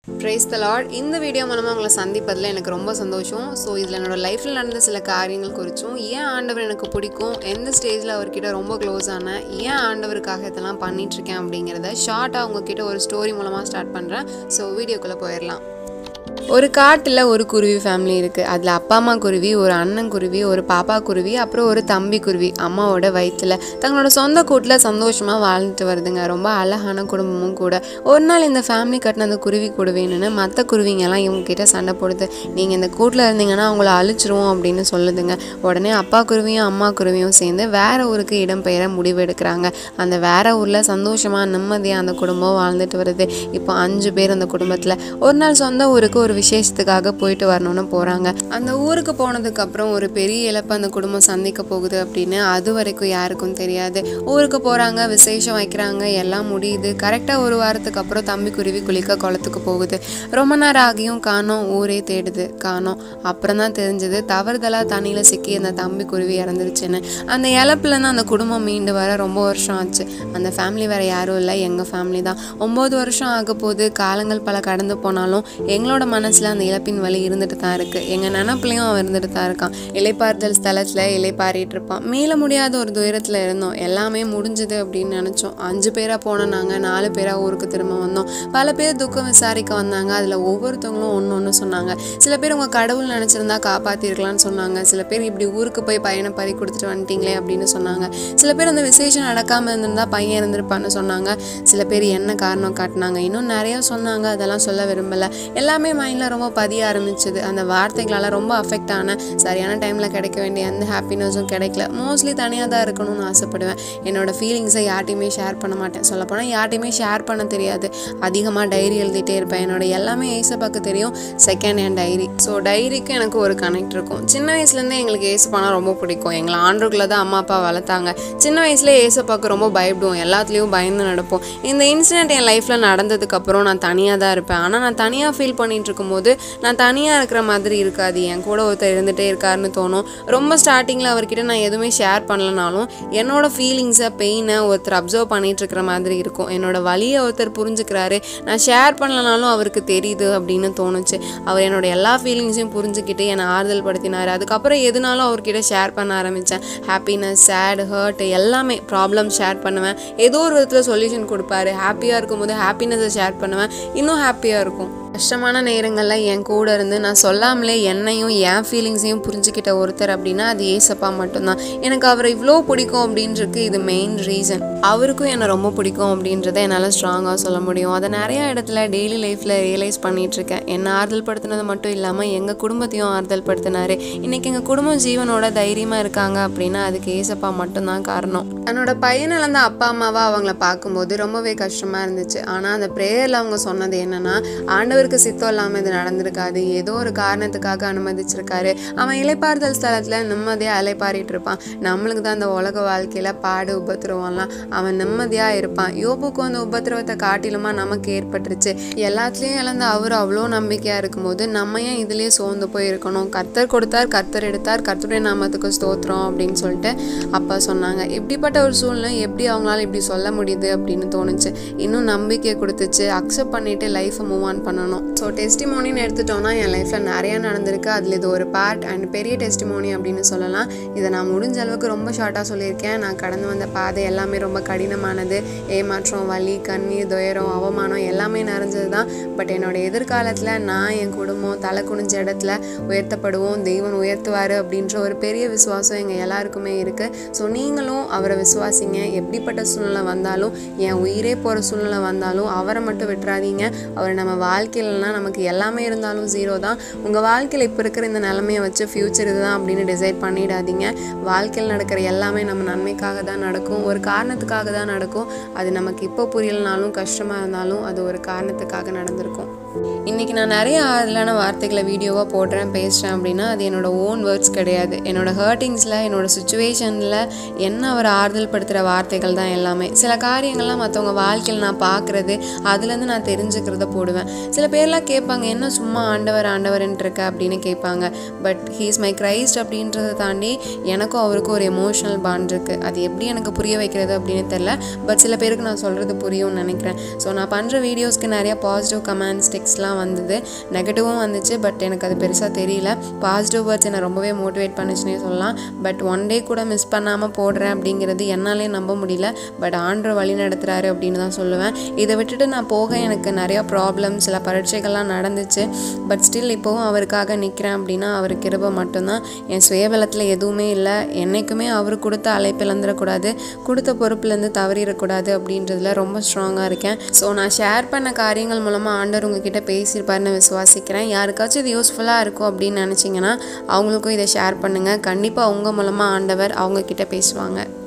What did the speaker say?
price the lord இந்த video மூலமாக உங்களை சந்திப்பதில் எனக்கு ரொம்ப சந்தோஷம் ஸோ இதில் என்னோட லைஃப்பில் நடந்த சில காரியங்கள் குறித்தும் ஏன் ஆண்டவர் எனக்கு பிடிக்கும் எந்த ஸ்டேஜில் அவர்கிட்ட ரொம்ப க்ளோஸ் ஆனேன் ஏன் ஆண்டவருக்காக இதெல்லாம் பண்ணிகிட்ருக்கேன் அப்படிங்கிறத ஷார்ட்டாக உங்ககிட்ட ஒரு ஸ்டோரி மூலமாக ஸ்டார்ட் பண்ணுறேன் ஸோ வீடியோக்குள்ளே போயிடலாம் ஒரு காட்டில் ஒரு குருவி ஃபேமிலி இருக்குது அதில் அப்பா அம்மா குருவி ஒரு அண்ணன் குருவி ஒரு பாப்பா குருவி அப்புறம் ஒரு தம்பி குருவி அம்மாவோட வயிற்றில் தங்களோட சொந்த கூட்டில் சந்தோஷமாக வாழ்ந்துட்டு வருதுங்க ரொம்ப அழகான குடும்பமும் கூட ஒரு நாள் இந்த ஃபேமிலி கட்டின அந்த குருவி கூட வேணும்னு மற்ற குருவிங்கெல்லாம் இவங்க கிட்ட சண்டை போடுது நீங்கள் இந்த கூட்டில் இருந்தீங்கன்னா அவங்கள அழிச்சிருவோம் அப்படின்னு சொல்லுதுங்க உடனே அப்பா குருவியும் அம்மா குருவியும் சேர்ந்து வேற ஊருக்கு இடம்பெயர முடிவு எடுக்கிறாங்க அந்த வேற ஊரில் சந்தோஷமாக நிம்மதியாக அந்த குடும்பம் வாழ்ந்துட்டு வருது இப்போ அஞ்சு பேர் அந்த குடும்பத்தில் ஒரு நாள் சொந்த ஊருக்கு ஒரு விசேஷத்துக்காக போயிட்டு வரணும்னு போகிறாங்க அந்த ஊருக்கு போனதுக்கு அப்புறம் ஒரு பெரிய இழப்பு அந்த குடும்பம் சந்திக்க போகுது அப்படின்னு அது வரைக்கும் யாருக்கும் தெரியாது ஊருக்கு போகிறாங்க விசேஷம் வைக்கிறாங்க எல்லாம் முடியுது கரெக்டாக ஒரு வாரத்துக்கு அப்புறம் தம்பி குருவி குளிக்க குளத்துக்கு போகுது ரொம்ப நேரம் ஆகியும் காணோம் ஊரே தேடுது காணோம் அப்புறம் தான் தெரிஞ்சது தவறுதலாக தண்ணியில் சிக்கி அந்த தம்பி குருவி இறந்துருச்சுன்னு அந்த இழப்புலேருந்து அந்த குடும்பம் மீண்டு வர ரொம்ப வருஷம் ஆச்சு அந்த ஃபேமிலி வேறு யாரும் இல்லை எங்கள் ஃபேமிலி தான் ஒம்பது வருஷம் ஆக போது காலங்கள் பல கடந்து போனாலும் எங்களோட மனசில் அந்த இழப்பின் வலி இருந்துட்டு தான் இருக்குது எங்கள் நினப்புலையும் அவன் இருந்துட்டு தான் இருக்கான் இலைப்பாறுதல் ஸ்தலத்தில் இலைப்பாரிட்டு இருப்பான் மீள முடியாத ஒரு துயரத்தில் இருந்தோம் எல்லாமே முடிஞ்சுது அப்படின்னு நினச்சோம் அஞ்சு பேராக போனோம் நாங்கள் நாலு பேராக ஊருக்கு திரும்ப வந்தோம் பல பேர் துக்கம் விசாரிக்க வந்தாங்க அதில் ஒவ்வொருத்தவங்களும் ஒன்று ஒன்று சொன்னாங்க சில பேர் உங்கள் கடவுள் நினச்சிருந்தா காப்பாற்றிருக்கலாம்னு சொன்னாங்க சில பேர் இப்படி ஊருக்கு போய் பையனை பறி கொடுத்துட்டு வந்துட்டீங்களே அப்படின்னு சொன்னாங்க சில பேர் அந்த விசேஷம் நடக்காமல் இருந்திருந்தா பையன் இருந்திருப்பான்னு சொன்னாங்க சில பேர் என்ன காரணம் காட்டினாங்க இன்னும் நிறைய சொன்னாங்க அதெல்லாம் சொல்ல விரும்பலை எல்லாமே மைண்டில் ரொம்ப பதிய ஆரம்பிச்சது அந்த வார்த்தைகளால் ரொம்ப அஃபெக்ட் ஆனேன் சரியான டைமில் கிடைக்க வேண்டிய எந்த ஹாப்பினஸும் கிடைக்கல மோஸ்ட்லி தனியாக தான் இருக்கணும்னு ஆசைப்படுவேன் என்னோட ஃபீலிங்ஸை யார்ட்டையுமே ஷேர் பண்ண மாட்டேன் சொல்லப்போனால் யார்ட்டையுமே ஷேர் பண்ண தெரியாது அதிகமாக டைரி எழுதிட்டே இருப்பேன் என்னோட எல்லாமே ஏசப்பாக்கு தெரியும் செகண்ட் ஹேண்ட் டைரி ஸோ டைரிக்கு எனக்கு ஒரு கனெக்ட் இருக்கும் சின்ன வயசுலேருந்தே எங்களுக்கு ஏசப்பானா ரொம்ப பிடிக்கும் எங்களை ஆண்டுக்குள்ளே தான் அம்மா அப்பா வளர்த்தாங்க சின்ன வயசுலேயே ஏசப்பாக்கு ரொம்ப பயப்படுவோம் எல்லாத்துலேயும் பயந்து நடப்போம் இந்த இன்சிடென்ட் என் லைஃப்பில் நடந்ததுக்கப்புறம் நான் தனியாக தான் இருப்பேன் ஆனால் நான் தனியாக ஃபீல் பண்ணிட்டு இருக்கும்போது நான் தனியாக இருக்கிற மாதிரி இருக்காது என் கூட ஒருத்தர் இருந்துகிட்டே இருக்காருன்னு தோணும் ரொம்ப ஸ்டார்டிங்கில் அவர்கிட்ட நான் எதுவுமே ஷேர் பண்ணலனாலும் என்னோட ஃபீலிங்ஸை பெயினை ஒருத்தர் அப்சர்வ் பண்ணிட்டு இருக்கிற மாதிரி இருக்கும் என்னோட வழியை ஒருத்தர் புரிஞ்சுக்கிறாரு நான் ஷேர் பண்ணலனாலும் அவருக்கு தெரியுது அப்படின்னு தோணுச்சு அவர் என்னோட எல்லா ஃபீலிங்ஸையும் புரிஞ்சுக்கிட்டு என்னை ஆறுதல் படுத்தினார் அதுக்கப்புறம் எதுனாலும் அவர்கிட்ட ஷேர் பண்ண ஆரம்பித்தேன் ஹாப்பினஸ் சேட் ஹர்ட் எல்லாமே ப்ராப்ளம் ஷேர் பண்ணுவேன் ஏதோ ஒரு விதத்தில் சொல்யூஷன் கொடுப்பாரு ஹாப்பியாக இருக்கும்போது ஹாப்பினஸை ஷேர் பண்ணுவேன் இன்னும் ஹாப்பியாக இருக்கும் கஷ்டமான நேரங்களில் என் கூட இருந்து நான் சொல்லாமலே என்னையும் என் ஃபீலிங்ஸையும் புரிஞ்சுக்கிட்ட ஒருத்தர் அப்படின்னா அது ஏசப்பா மட்டும்தான் எனக்கு அவரை இவ்வளோ பிடிக்கும் அப்படின்றதுக்கு இது மெயின் ரீசன் அவருக்கும் என்னை ரொம்ப பிடிக்கும் அப்படின்றத என்னால் ஸ்ட்ராங்காக சொல்ல முடியும் அதை நிறையா இடத்துல டெய்லி லைஃப்பில் ரியலைஸ் பண்ணிகிட்ருக்கேன் என்னை ஆறுதல் படுத்தினது மட்டும் இல்லாமல் எங்கள் குடும்பத்தையும் ஆறுதல் படுத்தினாரு இன்றைக்கி எங்கள் குடும்பம் ஜீவனோட தைரியமாக இருக்காங்க அப்படின்னா அதுக்கு ஏசப்பா மட்டும்தான் காரணம் என்னோட பையன் இழந்த அப்பா அம்மாவா அவங்கள பார்க்கும்போது ரொம்பவே கஷ்டமாக இருந்துச்சு ஆனால் அந்த ப்ரேயரில் அவங்க சொன்னது என்னென்னா ஆண்டவர் அவருக்கு சித்தம் இல்லாமல் இது நடந்திருக்காது ஏதோ ஒரு காரணத்துக்காக அனுமதிச்சிருக்காரு அவன் இலைப்பாறுதல் ஸ்தலத்தில் நிம்மதியாக இலைப்பாரிட்டு இருப்பான் நம்மளுக்கு தான் அந்த உலக வாழ்க்கையில் பாடு உபத்திரவம்லாம் அவன் நிம்மதியாக இருப்பான் யோபுக்கு அந்த உபத்திரவத்தை காட்டிலுமா நமக்கு ஏற்பட்டுருச்சு எல்லாத்துலேயும் இழந்த அவர் அவ்வளோ நம்பிக்கையாக இருக்கும்போது நம்ம ஏன் இதுலேயே சோர்ந்து போய் இருக்கணும் கர்த்தர் கொடுத்தார் கர்த்தர் எடுத்தார் கர்த்தருடைய நாமத்துக்கு ஸ்தோத்திரம் அப்படின்னு சொல்லிட்டு அப்பா சொன்னாங்க இப்படிப்பட்ட ஒரு சூழ்நிலை எப்படி அவங்களால இப்படி சொல்ல முடியுது அப்படின்னு தோணுச்சு இன்னும் நம்பிக்கை கொடுத்துச்சு அக்செப்ட் பண்ணிட்டு லைஃப்பை மூவ் ஆன் பண்ணணும் ஸோ டெஸ்டிமோனின்னு எடுத்துட்டோம்னா என் லைஃப்பில் நிறையா நடந்திருக்கு அதில் இது ஒரு பார்ட் அண்ட் பெரிய டெஸ்டிமோனி அப்படின்னு சொல்லலாம் இதை நான் முடிஞ்ச அளவுக்கு ரொம்ப ஷார்ட்டாக சொல்லியிருக்கேன் நான் கடந்து வந்த பாதை எல்லாமே ரொம்ப கடினமானது ஏமாற்றம் வலி கண்ணீர் துயரம் அவமானம் எல்லாமே நிறைஞ்சது தான் பட் என்னோட எதிர்காலத்தில் நான் என் குடும்பம் தலை குனிஞ்ச இடத்துல உயர்த்தப்படுவோம் தெய்வம் உயர்த்துவார் அப்படின்ற ஒரு பெரிய விசுவாசம் எங்கள் எல்லாருக்குமே இருக்குது ஸோ நீங்களும் அவரை விசுவாசிங்க எப்படிப்பட்ட சூழ்நிலை வந்தாலும் என் உயிரே போகிற சூழ்நிலை வந்தாலும் அவரை மட்டும் விட்டுறாதீங்க அவர் நம்ம வாழ்க்கையிலனா நமக்கு எல்லாமே இருந்தாலும் ஜீரோ தான் உங்கள் வாழ்க்கையில் இப்போ இருக்கிற இந்த நிலமையை வச்சு ஃப்யூச்சர் இதுதான் அப்படின்னு டிசைட் பண்ணிடாதீங்க வாழ்க்கையில் நடக்கிற எல்லாமே நம்ம நன்மைக்காக தான் நடக்கும் ஒரு காரணத்துக்காக தான் நடக்கும் அது நமக்கு இப்போ புரியலனாலும் கஷ்டமாக இருந்தாலும் அது ஒரு காரணத்துக்காக நடந்திருக்கும் இன்றைக்கி நான் நிறைய ஆறுதலான வார்த்தைகளை வீடியோவாக போடுறேன் பேசுகிறேன் அப்படின்னா அது என்னோட ஓன் வேர்ட்ஸ் கிடையாது என்னோட ஹர்ட்டிங்ஸில் என்னோட சுச்சுவேஷனில் என்ன அவர் ஆறுதல் படுத்துகிற வார்த்தைகள் தான் எல்லாமே சில காரியங்கள்லாம் மற்றவங்க வாழ்க்கையில் நான் பார்க்குறது அதுலேருந்து நான் தெரிஞ்சுக்கிறத போடுவேன் சில பேர்லாம் கேட்பாங்க என்ன சும்மா ஆண்டவர் ஆண்டவர்ன்ட்டு இருக்க அப்படின்னு கேட்பாங்க பட் ஹீஸ் மை கிரைஸ்ட் அப்படின்றத தாண்டி எனக்கும் அவருக்கும் ஒரு எமோஷனல் பாண்ட் இருக்குது அது எப்படி எனக்கு புரிய வைக்கிறது அப்படின்னு தெரில பட் சில பேருக்கு நான் சொல்கிறது புரியும்னு நினைக்கிறேன் ஸோ நான் பண்ணுற வீடியோஸ்க்கு நிறைய பாசிட்டிவ் கமெண்ட்ஸ் டெக்ஸ்ட் வேர்ட்ஸ்லாம் வந்தது நெகட்டிவும் வந்துச்சு பட் எனக்கு அது பெருசாக தெரியல பாசிட்டிவ் வேர்ட்ஸ் என்னை ரொம்பவே மோட்டிவேட் பண்ணுச்சுன்னே சொல்லலாம் பட் ஒன் டே கூட மிஸ் பண்ணாமல் போடுறேன் அப்படிங்கிறது என்னாலே நம்ப முடியல பட் ஆண்டர் வழி நடத்துகிறாரு அப்படின்னு தான் சொல்லுவேன் இதை விட்டுட்டு நான் போக எனக்கு நிறையா ப்ராப்ளம்ஸ் சில பரீட்சைகள்லாம் நடந்துச்சு பட் ஸ்டில் இப்போவும் அவருக்காக நிற்கிறேன் அப்படின்னா அவர் கிருபை மட்டும்தான் என் சுயபலத்தில் எதுவுமே இல்லை என்றைக்குமே அவர் கொடுத்த அழைப்பு இழந்துடக்கூடாது கொடுத்த பொறுப்புலேருந்து தவறிடக்கூடாது அப்படின்றதுல ரொம்ப ஸ்ட்ராங்காக இருக்கேன் ஸோ நான் ஷேர் பண்ண காரியங்கள் மூலமாக ஆண்டவர் உங்ககிட்ட பேசியிருப்பாருன்னு விசுவாசிக்கிறேன் யாருக்காச்சும் இது யூஸ்ஃபுல்லாக இருக்கும் அப்படின்னு நினச்சிங்கன்னா அவங்களுக்கும் இதை ஷேர் பண்ணுங்கள் கண்டிப்பாக உங்கள் மூலமாக ஆண்டவர் அவங்கக்கிட்ட பேசுவாங்க